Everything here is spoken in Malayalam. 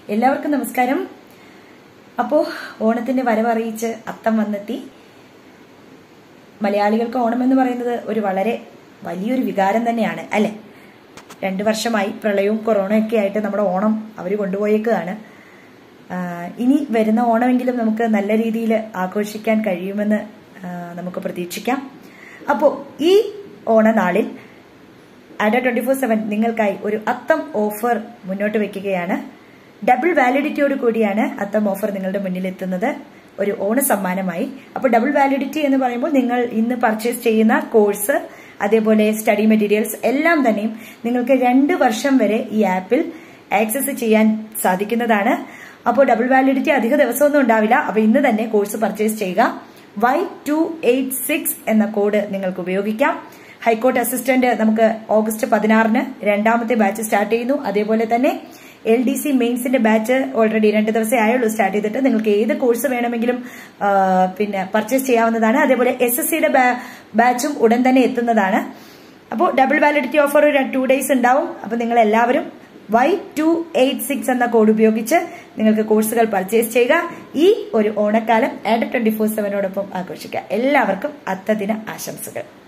എല്ലാവർക്കും നമസ്കാരം അപ്പോ ഓണത്തിന്റെ വരവറിയിച്ച് അത്തം വന്നെത്തി മലയാളികൾക്ക് ഓണം എന്ന് പറയുന്നത് ഒരു വളരെ വലിയൊരു വികാരം തന്നെയാണ് അല്ലെ രണ്ടു വർഷമായി പ്രളയവും കൊറോണയൊക്കെ ആയിട്ട് നമ്മുടെ ഓണം അവർ കൊണ്ടുപോയേക്കുകയാണ് ആ, ഇനി വരുന്ന ഓണമെങ്കിലും നമുക്ക് നല്ല രീതിയിൽ ആഘോഷിക്കാൻ കഴിയുമെന്ന് ആ, നമുക്ക് പ്രതീക്ഷിക്കാം അപ്പോൾ ഈ ഓണനാളിൽ അഡ ട്വന്റി ഫോർ സെവൻ നിങ്ങൾക്കായി ഒരു അത്തം ഓഫർ മുന്നോട്ട് വെക്കുകയാണ് ഡബിൾ വാലിഡിറ്റിയോട് കൂടിയാണ് അത്തം ഓഫർ നിങ്ങളുടെ മുന്നിൽ എത്തുന്നത് ഒരു ഓണ സമ്മാനമായി അപ്പോൾ ഡബിൾ വാലിഡിറ്റി എന്ന് പറയുമ്പോൾ നിങ്ങൾ ഇന്ന് പർച്ചേസ് ചെയ്യുന്ന കോഴ്സ് അതേപോലെ സ്റ്റഡി മെറ്റീരിയൽസ് എല്ലാം തന്നെയും നിങ്ങൾക്ക് രണ്ട് വർഷം വരെ ഈ ആപ്പിൽ ആക്സസ് ചെയ്യാൻ സാധിക്കുന്നതാണ് അപ്പോൾ ഡബിൾ വാലിഡിറ്റി അധിക ദിവസമൊന്നും ഉണ്ടാവില്ല അപ്പോൾ ഇന്ന് തന്നെ കോഴ്സ് പർച്ചേസ് ചെയ്യുക വൈ ടു എയ്റ്റ് സിക്സ് എന്ന കോഡ് നിങ്ങൾക്ക് ഉപയോഗിക്കാം ഹൈക്കോർട്ട് അസിസ്റ്റന്റ് നമുക്ക് ഓഗസ്റ്റ് പതിനാറിന് രണ്ടാമത്തെ ബാച്ച് സ്റ്റാർട്ട് ചെയ്യുന്നു അതേപോലെ തന്നെ എൽ ഡി സി മെയിൻസിന്റെ ബാച്ച് ഓൾറെഡി രണ്ട് ദിവസമേ ആയുള്ളൂ സ്റ്റാർട്ട് ചെയ്തിട്ട് നിങ്ങൾക്ക് ഏത് കോഴ്സ് വേണമെങ്കിലും ആ, പിന്നെ പർച്ചേസ് ചെയ്യാവുന്നതാണ് അതേപോലെ എസ് എസ് സിയുടെ ബാച്ചും ഉടൻ തന്നെ എത്തുന്നതാണ് അപ്പോൾ ഡബിൾ വാലിഡിറ്റി ഓഫർ ഒരു ടു ഡേയ്സ് ഉണ്ടാവും അപ്പോൾ നിങ്ങൾ എല്ലാവരും വൈ ടു എയ്റ്റ് സിക്സ് എന്ന കോഡ് ഉപയോഗിച്ച് നിങ്ങൾക്ക് കോഴ്സുകൾ പർച്ചേസ് ചെയ്യുക ഈ ഒരു ഓണക്കാലം ആഡ് ട്വന്റി ഫോർ സെവനോടൊപ്പം ആഘോഷിക്കുക എല്ലാവർക്കും അത്തദിന ആശംസകൾ